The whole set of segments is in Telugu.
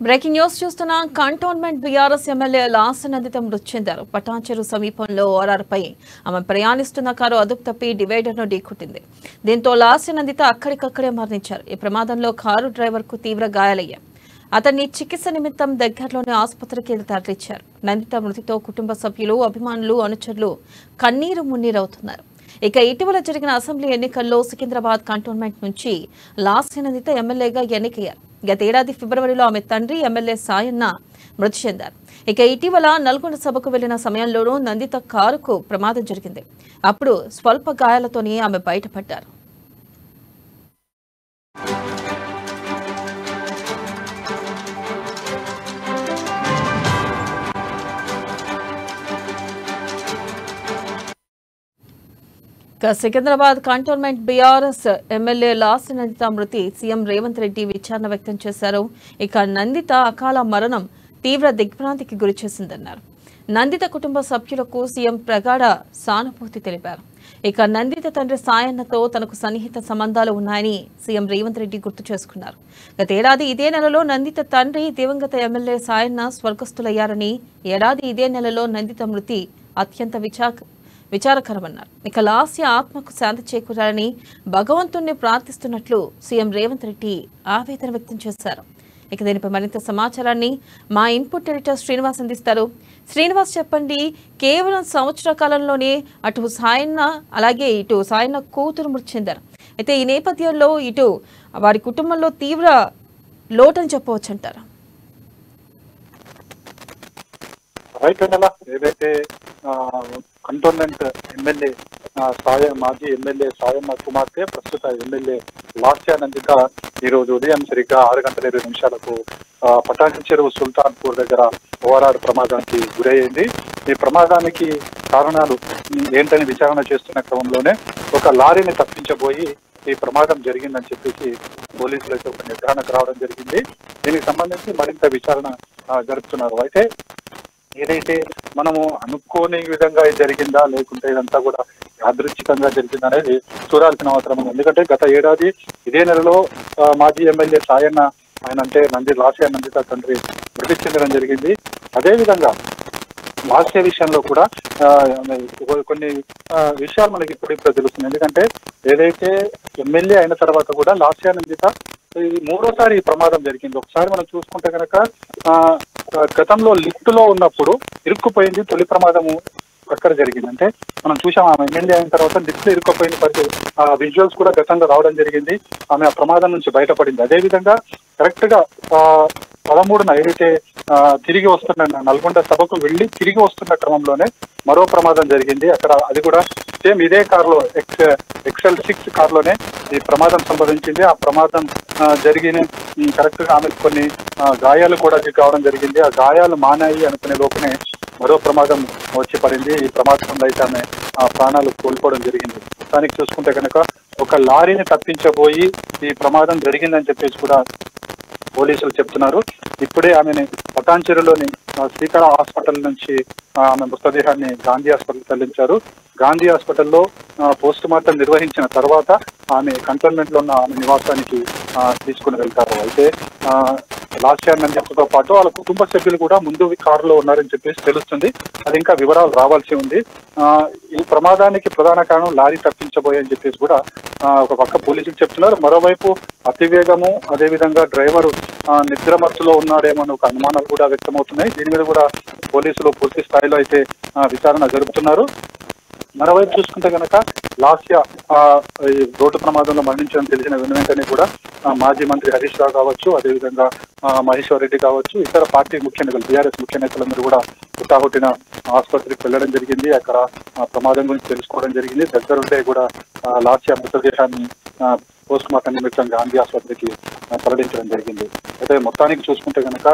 బ్రేకింగ్ న్యూస్ చూస్తున్న కంటోన్మెంట్ బీఆర్ఎస్ ఎమ్మెల్యే లాసనందిత మృతి చెందారు పటాన్చెరు సమీపంలో ఓరార్పై ఆమె ప్రయాణిస్తున్న కారు అదుపు తప్పి డివైడర్ను ఢీకొట్టింది దీంతో లాసనందిత అక్కడికక్కడే మరణించారు ఈ ప్రమాదంలో కారు డ్రైవర్కు తీవ్ర గాయాలయ్యాయి అతన్ని చికిత్స నిమిత్తం దగ్గరలోని ఆసుపత్రికి తరలించారు నందిత మృతితో కుటుంబ సభ్యులు అభిమానులు అనుచరులు కన్నీరు మున్నీరవుతున్నారు ఇక ఇటీవల జరిగిన అసెంబ్లీ ఎన్నికల్లో సికింద్రాబాద్ కంటోన్మెంట్ నుంచి లాస్యనందిత ఎమ్మెల్యేగా ఎన్నికయ్యారు గతేడాది ఫిబ్రవరిలో ఆమె తండ్రి ఎమ్మెల్యే సాయన్న మృతి చెందారు ఇక ఇటీవల నల్గొండ సభకు వెళ్లిన సమయంలోనూ నందిత కారుకు ప్రమాదం జరిగింది అప్పుడు స్వల్ప గాయాలతోనే ఆమె బయటపడ్డారు ఇక Secunderabad cantonment BRS MLA Las Nanditha మృతి సీఎం రేవంత్ రెడ్డి విచారణ వ్యక్తం చేశారు ఇక నందిత అకాల మరణం తీవ్ర దిగ్భ్రాంతికి గురిచేసిందన్నారు నందిత కుటుంబ సభ్యులకు సీఎం ప్రగాఢ సానుభూతి తెలిపారు ఇక నందిత తండ్రి సాయన్నతో తనకు సన్నిహిత సంబంధాలు ఉన్నాయని సీఎం రేవంత్ రెడ్డి గుర్తు చేసుకున్నారు గతేడాది ఇదే నెలలో నందిత తండ్రి దివంగత ఎమ్మెల్యే సాయన్న స్వర్గస్థులయ్యారని ఏడాది ఇదే నెలలో నందిత మృతి అత్యంత విచాక విచారకరమన్నారు ఇక లాస్య ఆత్మకు శాంతి చేకూరాలని భగవంతుణ్ణి ప్రార్థిస్తున్నట్లు సీఎం రేవంత్ రెడ్డి ఆవేదన వ్యక్తం చేశారు ఇక దీనిపై మరింత సమాచారాన్ని మా ఇన్పుట్ ఎడిటర్ శ్రీనివాస్ అందిస్తారు శ్రీనివాస్ చెప్పండి కేవలం సంవత్సర కాలంలోనే అటు సాయన్న అలాగే ఇటు సాయన్న కూతురు మృతి చెందారు అయితే ఈ నేపథ్యంలో ఇటు వారి కుటుంబంలో తీవ్ర లోటని చెప్పవచ్చు అంటారా రైట్ నెల ఏదైతే ఆ, కంటోన్మెంట్ ఎమ్మెల్యే ఆ, సాయ మాజీ ఎమ్మెల్యే సాయమ్మ కుమార్తె ప్రస్తుత ఎమ్మెల్యే లాస్యానందిక ఈ రోజు ఉదయం సరిగ్గా ఆరు గంటల ఇరవై నిమిషాలకు ఆ, పటాకి చెరువు సుల్తాన్పూర్ దగ్గర ఓవరాడ్ ప్రమాదానికి గురయ్యింది ఈ ప్రమాదానికి కారణాలు ఏంటని విచారణ చేస్తున్న క్రమంలోనే ఒక లారీని తప్పించబోయి ఈ ప్రమాదం జరిగిందని చెప్పేసి పోలీసులు అయితే ఒక నిర్ధారణకు రావడం జరిగింది దీనికి సంబంధించి మరింత విచారణ ఆ, జరుపుతున్నారు అయితే ఏదైతే మనము అనుకోని విధంగా ఇది జరిగిందా లేకుంటే ఇదంతా కూడా యాదృచ్ఛికంగా జరిగిందా అనేది చూడాల్సిన అవసరం ఉంది ఎందుకంటే గత ఏడాది ఇదే నెలలో ఆ, మాజీ ఎమ్మెల్యే సాయన్న ఆయన అంటే నంది లాస్య నందిత తండ్రి మృతి చెందడం జరిగింది అదే విధంగా లాస్య విషయంలో కూడా ఆ, కొ- కొన్ని ఆ, విషయాలు మనకి ఇప్పుడు ఇప్పుడు తెలుస్తుంది ఎందుకంటే ఏదైతే ఎమ్మెల్యే అయిన తర్వాత కూడా లాస్య నందిత ఈ మూడోసారి ఈ ప్రమాదం జరిగింది ఒకసారి మనం చూసుకుంటే కనుక ఆ, ఆ, గతంలో లిఫ్ట్ లో ఉన్నప్పుడు ఇరుక్కుపోయింది తొలి ప్రమాదము అక్కడ జరిగింది అంటే మనం చూసాం ఆమె ఎమ్మెల్యే అయిన తర్వాత లిఫ్ట్ లో ఇరుక్కుపోయిన పరిస్థితి ఆ విజువల్స్ కూడా గతంలో రావడం జరిగింది ఆమె ఆ ప్రమాదం నుంచి బయటపడింది అదే విధంగా కరెక్ట్ గా ఆ, పదమూడున ఏదైతే ఆ, తిరిగి వస్తున్న నల్గొండ సభకు వెళ్ళి తిరిగి వస్తున్న క్రమంలోనే మరో ప్రమాదం జరిగింది అక్కడ అది కూడా సేమ్ ఇదే కారులో ఎక్స్ ఎక్సెల్ సిక్స్ కారులోనే ఈ ప్రమాదం సంభవించింది ఆ ప్రమాదం ఆ, జరిగిన కరెక్ట్ గా ఆమెకు కొన్ని ఆ, గాయాలు కూడా కావడం జరిగింది ఆ గాయాలు మానాయి అనుకునే లోపునే మరో ప్రమాదం వచ్చి పడింది ఈ ప్రమాదంలో అయితే ఆమె ఆ, ప్రాణాలు కోల్పోవడం జరిగింది దానికి చూసుకుంటే కనుక ఒక లారీని తప్పించబోయి ఈ ప్రమాదం జరిగిందని చెప్పేసి కూడా పోలీసులు చెప్తున్నారు ఇప్పుడే ఆమెని పటాన్చెరులోని ఆ, శ్రీకళ హాస్పిటల్ నుంచి ఆ, ఆమె మృతదేహాన్ని గాంధీ హాస్పిటల్ తరలించారు గాంధీ హాస్పిటల్లో పోస్ట్ మార్టం నిర్వహించిన తర్వాత ఆమె కంటోన్మెంట్ లో ఉన్న ఆమె నివాసానికి ఆ, తీసుకుని వెళ్తారు అయితే ఆ, లాస్యా నందితో పాటు వాళ్ళ కుటుంబ సభ్యులు కూడా ముందు కారులో ఉన్నారని చెప్పేసి తెలుస్తుంది అది ఇంకా వివరాలు రావాల్సి ఉంది ఆ, ఈ ప్రమాదానికి ప్రధాన కారణం లారీ తప్పించబోయని చెప్పేసి కూడా ఆ, ఒక పక్క పోలీసులు చెప్తున్నారు మరోవైపు అతివేగము అదేవిధంగా డ్రైవరు ఆ, నిద్రమత్తులో ఉన్నాడేమో అని ఒక అనుమానాలు కూడా వ్యక్తమవుతున్నాయి దీని మీద కూడా పోలీసులు పూర్తి స్థాయిలో అయితే ఆ, విచారణ జరుపుతున్నారు మరోవైపు చూసుకుంటే కనుక లాస్య ఆ, ఈ రోడ్డు ప్రమాదంలో మరణించడం తెలిసిన వెను వెంటనే కూడా ఆ, మాజీ మంత్రి హరీష్ రావు కావచ్చు అదేవిధంగా ఆ, మహేశ్వర్ రెడ్డి కావచ్చు ఇతర పార్టీ ముఖ్య నేతలు బీఆర్ఎస్ ముఖ్య నేతలందరూ కూడా హుటాహుటిన ఆసుపత్రికి వెళ్ళడం జరిగింది అక్కడ ఆ, ప్రమాదం గురించి తెలుసుకోవడం జరిగింది దగ్గరుండే కూడా ఆ, లాస్య మృతదేహాన్ని పోస్ట్ మార్టం నిమిత్తం గాంధీ ఆసుపత్రికి ఆ, తరలించడం జరిగింది అయితే మొత్తానికి చూసుకుంటే కనుక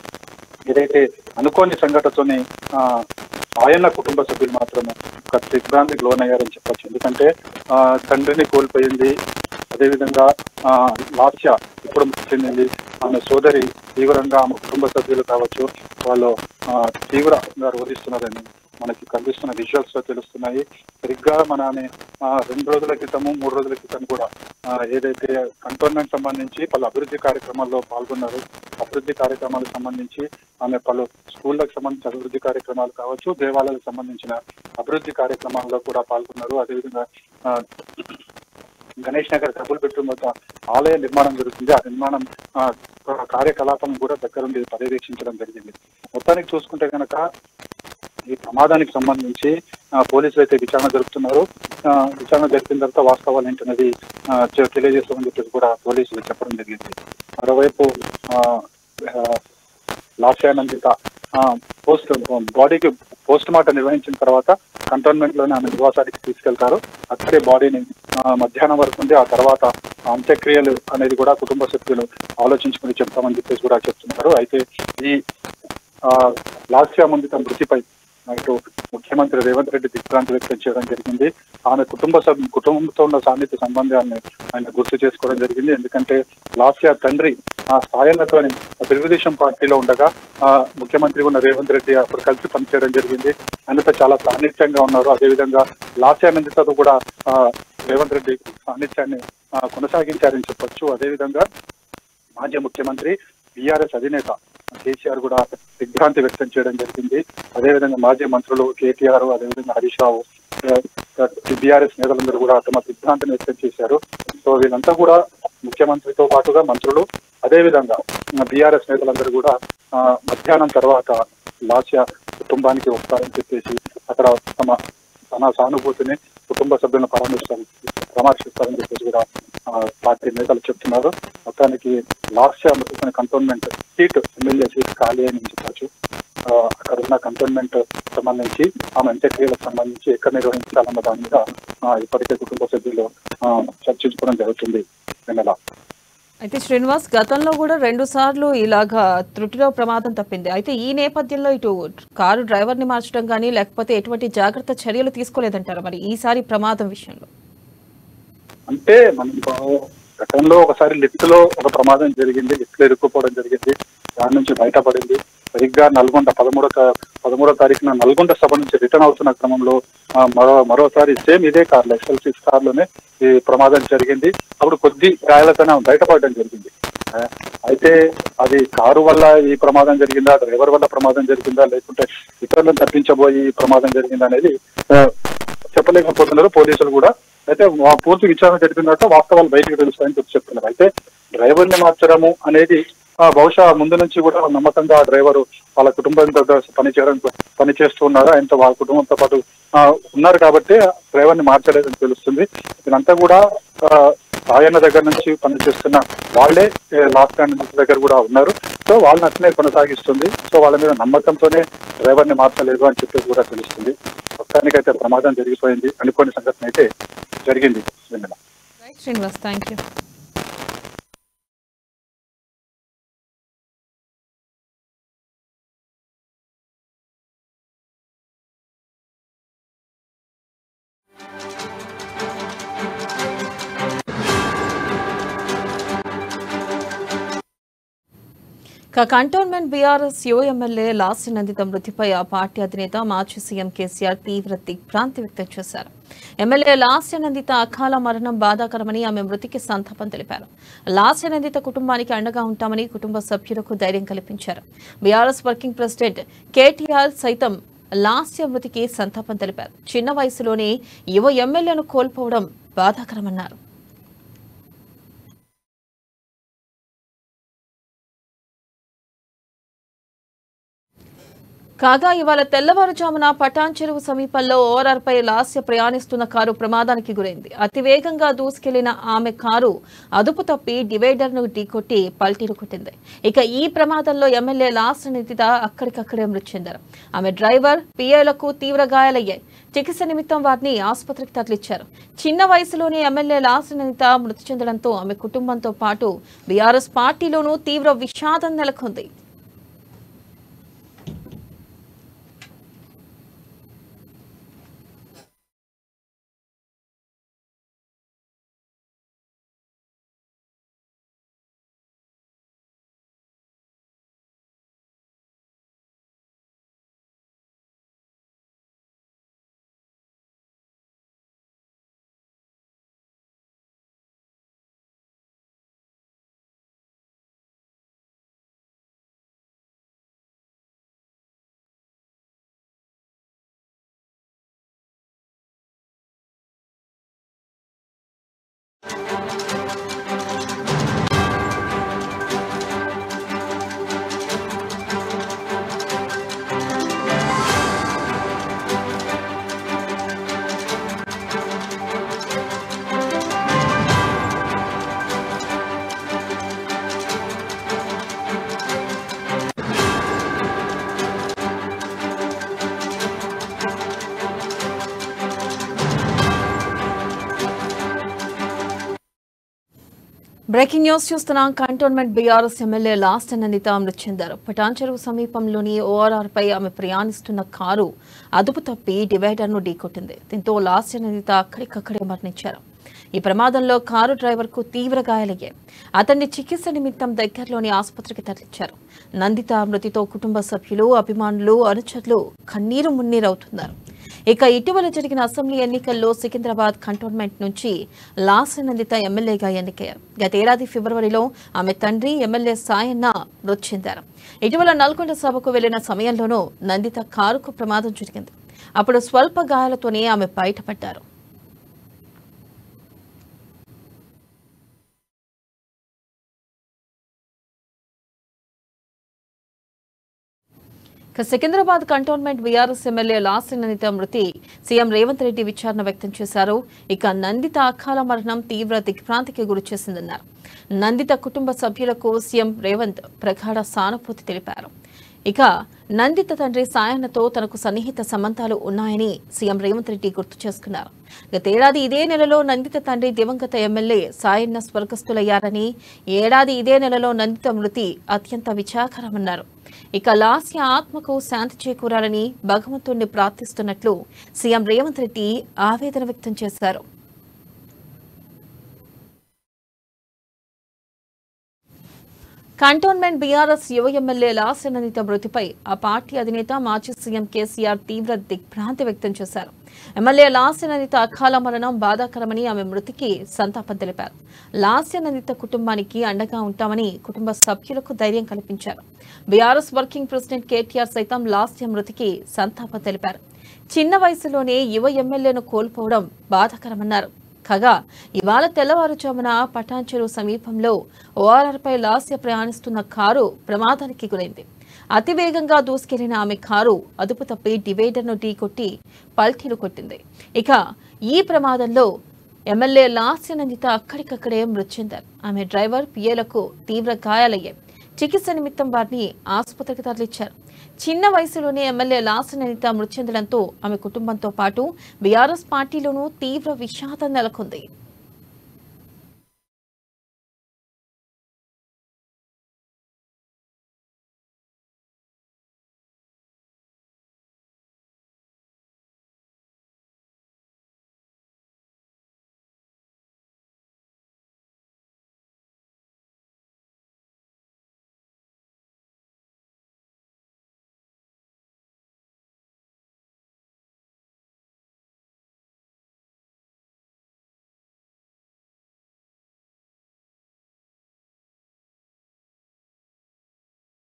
ఏదైతే అనుకోని సంఘటనతోని ఆ, ఆయన్న కుటుంబ సభ్యులు మాత్రం ఒక దిగ్భ్రాంతికి లోనయ్యారని చెప్పొచ్చు ఎందుకంటే ఆ, తండ్రిని కోల్పోయింది అదేవిధంగా ఆ, లాస్య ఇప్పుడు మృతి చెందింది ఆమె సోదరి తీవ్రంగా ఆమె కుటుంబ సభ్యులు కావచ్చు వాళ్ళు ఆ, తీవ్రంగా రోధిస్తున్నారని మనకి కనిపిస్తున్న విజువల్స్ లో తెలుస్తున్నాయి సరిగ్గా మన ఆమె, ఆ, రెండు రోజుల క్రితము మూడు రోజుల క్రితం కూడా ఆ, ఏదైతే కంటోన్మెంట్ సంబంధించి పలు అభివృద్ధి కార్యక్రమాల్లో పాల్గొన్నారు అభివృద్ధి కార్యక్రమాలకు సంబంధించి ఆమె పలు స్కూళ్ళకు సంబంధించిన అభివృద్ధి కార్యక్రమాలు కావచ్చు దేవాలయాలకు సంబంధించిన అభివృద్ధి కార్యక్రమాల్లో కూడా పాల్గొన్నారు అదేవిధంగా ఆ, గణేష్ నగర్ డబుల్ బెడ్రూమ్ వద్ద ఆలయ నిర్మాణం జరుగుతుంది ఆ నిర్మాణం ఆ, కార్యకలాపం కూడా దగ్గరుండి పర్యవేక్షించడం జరిగింది మొత్తానికి చూసుకుంటే కనుక ఈ ప్రమాదానికి సంబంధించి ఆ, పోలీసులు అయితే విచారణ జరుపుతున్నారు ఆ, విచారణ జరిపిన తర్వాత వాస్తవాలు ఏంటనేది ఆ, చె- తెలియజేస్తామని చెప్పేసి కూడా పోలీసులు చెప్పడం జరిగింది మరోవైపు ఆ, ఆ, లాస్యానందిత పోస్ట్ బాడీకి పోస్ట్ మార్టం నిర్వహించిన తర్వాత కంటోన్మెంట్ లోనే ఆమె నివాసానికి తీసుకెళ్తారు అక్కడే బాడీని ఆ, మధ్యాహ్నం వరకు ఉంది ఆ తర్వాత అంత్యక్రియలు అనేది కూడా కుటుంబ సభ్యులు ఆలోచించుకుని చెప్తామని చెప్పేసి కూడా చెప్తున్నారు అయితే ఈ ఆ, లాస్యా ముందిత మృతిపై ఇటు ముఖ్యమంత్రి రేవంత్ రెడ్డి దిగ్భ్రాంతి వ్యక్తం చేయడం జరిగింది ఆమె కుటుంబ సభ్యు కుటుంబంతో ఉన్న సాన్నిధ్య సంబంధాన్ని ఆయన గుర్తు చేసుకోవడం జరిగింది ఎందుకంటే లాస్యా తండ్రి ఆ స్థాయిలతోని తెలుగుదేశం పార్టీలో ఉండగా ఆ ముఖ్యమంత్రి ఉన్న రేవంత్ రెడ్డి అప్పుడు కలిసి పనిచేయడం జరిగింది ఆయనతో చాలా సాన్నిధ్యంగా ఉన్నారు అదేవిధంగా లాస్యా నందితతో కూడా ఆ రేవంత్ రెడ్డి సాన్నిధ్యాన్ని ఆ, కొనసాగించారని చెప్పొచ్చు అదేవిధంగా మాజీ ముఖ్యమంత్రి బీఆర్ఎస్ అధినేత కేసీఆర్ కూడా దిగ్భ్రాంతి వ్యక్తం చేయడం జరిగింది అదేవిధంగా మాజీ మంత్రులు కేటీఆర్ అదేవిధంగా హరీష్ రావు బీఆర్ఎస్ నేతలందరూ కూడా తమ దిగ్భ్రాంతిని వ్యక్తం చేశారు సో వీళ్ళంతా కూడా ముఖ్యమంత్రితో పాటుగా మంత్రులు అదేవిధంగా బీఆర్ఎస్ నేతలందరూ కూడా ఆ, మధ్యాహ్నం తర్వాత లాస్య కుటుంబానికి వస్తారని చెప్పేసి అక్కడ తమ తన సానుభూతిని కుటుంబ సభ్యులను పరామర్శిస్తారు పరామర్శిస్తారని చెప్పేసి కూడా ఆ, పార్టీ నేతలు చెప్తున్నారు మొత్తానికి లాస్య అమృతమైన కంటోన్మెంట్ సీట్ ఎమ్మెల్యే సీట్ ఖాళీ అని చెప్పచ్చు ఆ, అక్కడ ఉన్న కంటోన్మెంట్ సంబంధించి ఆమె అంత్యక్రియలకు సంబంధించి ఎక్కడ నిర్వహించాలన్న దాని మీద ఆ, ఇప్పటికే కుటుంబ సభ్యులు ఆ, చర్చించుకోవడం జరుగుతుంది వెన్నెల అయితే శ్రీనివాస్ గతంలో కూడా రెండు సార్లు ఇలాగా త్రుటిలో ప్రమాదం తప్పింది అయితే ఈ నేపథ్యంలో ఇటు కారు డ్రైవర్ ని మార్చడం కానీ లేకపోతే ఎటువంటి జాగ్రత్త చర్యలు తీసుకోలేదంటారా మరి ఈసారి ప్రమాదం విషయంలో అంటే మనం గతంలో ఒకసారి లిఫ్ట్ లో ఒక ప్రమాదం జరిగింది లిఫ్ట్ లో ఇరుక్కుపోవడం జరిగింది దాని నుంచి బయటపడింది సరిగ్గా నల్గొండ పదమూడో తా- పదమూడో తారీఖున నల్గొండ సభ నుంచి రిటర్న్ అవుతున్న క్రమంలో ఆ, మరో మరోసారి సేమ్ ఇదే కార్ ఎక్సెల్ సిక్స్ కార్ లోనే ఈ ప్రమాదం జరిగింది అప్పుడు కొద్ది గాయాలతోనే ఆమె బయటపడడం జరిగింది ఆ, అయితే అది కారు వల్ల ఈ ప్రమాదం జరిగిందా డ్రైవర్ వల్ల ప్రమాదం జరిగిందా లేకుంటే ఇతరులను తప్పించబోయి ఈ ప్రమాదం జరిగిందా అనేది ఆ, చెప్పలేకపోతున్నారు పోలీసులు కూడా అయితే వా- పూర్తి విచారణ జరిపిన తర్వాత వాస్తవాలు బయటకు తెలుస్తాయని చెప్పి చెప్తున్నారు అయితే డ్రైవర్ ని మార్చడము అనేది ఆ, బహుశా ముందు నుంచి కూడా నమ్మకంగా ఆ డ్రైవర్ వాళ్ళ కుటుంబంతో పని చేయడం పని చేస్తూ ఉన్నారు ఆయనతో వాళ్ళ కుటుంబంతో పాటు ఆ, ఉన్నారు కాబట్టి డ్రైవర్ ని మార్చలేదని తెలుస్తుంది ఇదంతా కూడా ఆ, సాయన్న దగ్గర నుంచి పనిచేస్తున్న వాళ్ళే లాస్ట్ హ్యాండ్ దగ్గర కూడా ఉన్నారు సో వాళ్ళని అట్లనే కొనసాగిస్తుంది సో వాళ్ళ మీద నమ్మకంతోనే డ్రైవర్ ని మార్చలేదు అని చెప్పేసి కూడా తెలుస్తుంది మొత్తానికైతే ప్రమాదం జరిగిపోయింది అనుకోని సంఘటన అయితే జరిగింది వెన్నెల శ్రీనివాస్ థ్యాంక్ యూ ఇక కంటోన్మెంట్ బీఆర్ఎస్ యో ఎమ్మెల్యే లాస్య నందిత మృతిపై ఆ పార్టీ అధినేత మాజీ సీఎం కేసీఆర్ తీవ్ర దిగ్భ్రాంతి వ్యక్తం చేశారు ఎమ్మెల్యే లాస్య నందిత అకాల మరణం బాధాకరమని ఆమె మృతికి సంతాపం తెలిపారు లాస్య నందిత కుటుంబానికి అండగా ఉంటామని కుటుంబ సభ్యులకు ధైర్యం కల్పించారు బీఆర్ఎస్ వర్కింగ్ ప్రెసిడెంట్ కేటీఆర్ సైతం లాస్య మృతికి సంతాపం తెలిపారు చిన్న వయసులోనే యువ ఎమ్మెల్యేను కోల్పోవడం బాధాకరమన్నారు కాగా ఇవాళ తెల్లవారుజామున పటాన్ చెరువు సమీపంలో ఓఆర్ఆర్పై లాస్య ప్రయాణిస్తున్న కారు ప్రమాదానికి గురైంది అతివేగంగా దూసుకెళ్లిన ఆమె కారు అదుపు తప్పి డివైడర్ను ఢీకొట్టి పల్టీలు కొట్టింది ఇక ఈ ప్రమాదంలో ఎమ్మెల్యే లాస్య నితిత అక్కడికక్కడే మృతి చెందారు ఆమె డ్రైవర్ పిఏలకు తీవ్ర గాయాలయ్యాయి చికిత్స నిమిత్తం వారిని ఆసుపత్రికి తరలించారు చిన్న వయసులోనే ఎమ్మెల్యే లాస్య నితిత మృతి చెందడంతో ఆమె కుటుంబంతో పాటు బీఆర్ఎస్ పార్టీలోనూ తీవ్ర విషాదం నెలకొంది బ్రేకింగ్ న్యూస్ చూస్తున్నాం కంటోన్మెంట్ బీఆర్ఎస్ ఎమ్మెల్యే లాస్ట్ అనందిత మృతి చెందారు పటాన్చెరువు సమీపంలోని ఓఆర్ఆర్ పై ఆమె ప్రయాణిస్తున్న కారు అదుపు తప్పి డివైడర్ ను ఢీకొట్టింది దీంతో లాస్ట్ అనందిత అక్కడికక్కడే మరణించారు ఈ ప్రమాదంలో కారు డ్రైవర్ కు తీవ్ర గాయాలయ్యాయి అతన్ని చికిత్స నిమిత్తం దగ్గరలోని ఆసుపత్రికి తరలించారు నందిత మృతితో కుటుంబ సభ్యులు అభిమానులు అనుచరులు కన్నీరు మున్నీరవుతున్నారు ఇక ఇటీవల జరిగిన అసెంబ్లీ ఎన్నికల్లో సికింద్రాబాద్ కంటోన్మెంట్ నుంచి లాస్ నందిత ఎమ్మెల్యేగా ఎన్నికయ్యారు గతేడాది ఫిబ్రవరిలో ఆమె తండ్రి ఎమ్మెల్యే సాయన్న మృతి చెందారు ఇటీవల నల్గొండ సభకు వెళ్లిన సమయంలోనూ నందిత కారుకు ప్రమాదం జరిగింది అప్పుడు స్వల్ప గాయాలతోనే ఆమె బయటపడ్డారు ఇక Secunderabad cantonment BRS MLA Lasya Nanditha మృతి సీఎం రేవంత్ రెడ్డి విచారణ వ్యక్తం చేశారు ఇక నందిత అకాల మరణం తీవ్ర దిగ్భ్రాంతికి గురిచేసిందన్నారు నందిత కుటుంబ సభ్యులకు సీఎం రేవంత్ ప్రగాఢ సానుభూతి తెలిపారు ఇక నందిత తండ్రి సాయన్నతో తనకు సన్నిహిత సంబంధాలు ఉన్నాయని సీఎం రేవంత్ రెడ్డి గుర్తు చేసుకున్నారు గతేడాది ఇదే నెలలో నందిత తండ్రి దివంగత ఎమ్మెల్యే సాయన్న స్వర్గస్థులయ్యారని ఏడాది ఇదే నెలలో నందిత మృతి అత్యంత విచారకరమన్నారు ఇక లాస్య ఆత్మకు శాంతి చేకూరాలని భగవంతుణ్ణి ప్రార్థిస్తున్నట్లు సీఎం రేవంత్ రెడ్డి ఆవేదన వ్యక్తం చేశారు కంటోన్మెంట్ బీఆర్ఎస్ యువ ఎమ్మెల్యే లాసననిత మృతిపై ఆ పార్టీ అధినేత మాజీ సీఎం కేసీఆర్ తీవ్ర దిగ్భ్రాంతి వ్యక్తం చేశారు ఎమ్మెల్యే లాస్యననిత అకాల మరణం బాధాకరమని ఆమె మృతికి సంతాపం తెలిపారు లాస్యననిత కుటుంబానికి అండగా ఉంటామని కుటుంబ సభ్యులకు ధైర్యం కల్పించారు బీఆర్ఎస్ వర్కింగ్ ప్రెసిడెంట్ కేటీఆర్ సైతం లాస్య మృతికి సంతాపం తెలిపారు చిన్న వయసులోనే యువ ఎమ్మెల్యేను కోల్పోవడం బాధాకరమన్నారు కాగా ఇవాళ తెల్లవారుజామున పటాన్చెరు సమీపంలో ఓఆర్ఆర్పై లాస్య ప్రయాణిస్తున్న కారు ప్రమాదానికి గురైంది అతివేగంగా దూసుకెళ్లిన ఆమె కారు అదుపు తప్పి డివైడర్ను ఢీకొట్టి పల్టీలు కొట్టింది ఇక ఈ ప్రమాదంలో ఎమ్మెల్యే లాస్య నందిత అక్కడికక్కడే మృతి చెందారు ఆమె డ్రైవర్ పిఏలకు తీవ్ర గాయాలయ్యాయి చికిత్స నిమిత్తం వారిని ఆసుపత్రికి తరలించారు చిన్న వయసులోనే ఎమ్మెల్యే లాసననిత మృతి చెందడంతో ఆమె కుటుంబంతో పాటు బీఆర్ఎస్ పార్టీలోనూ తీవ్ర విషాదం నెలకొంది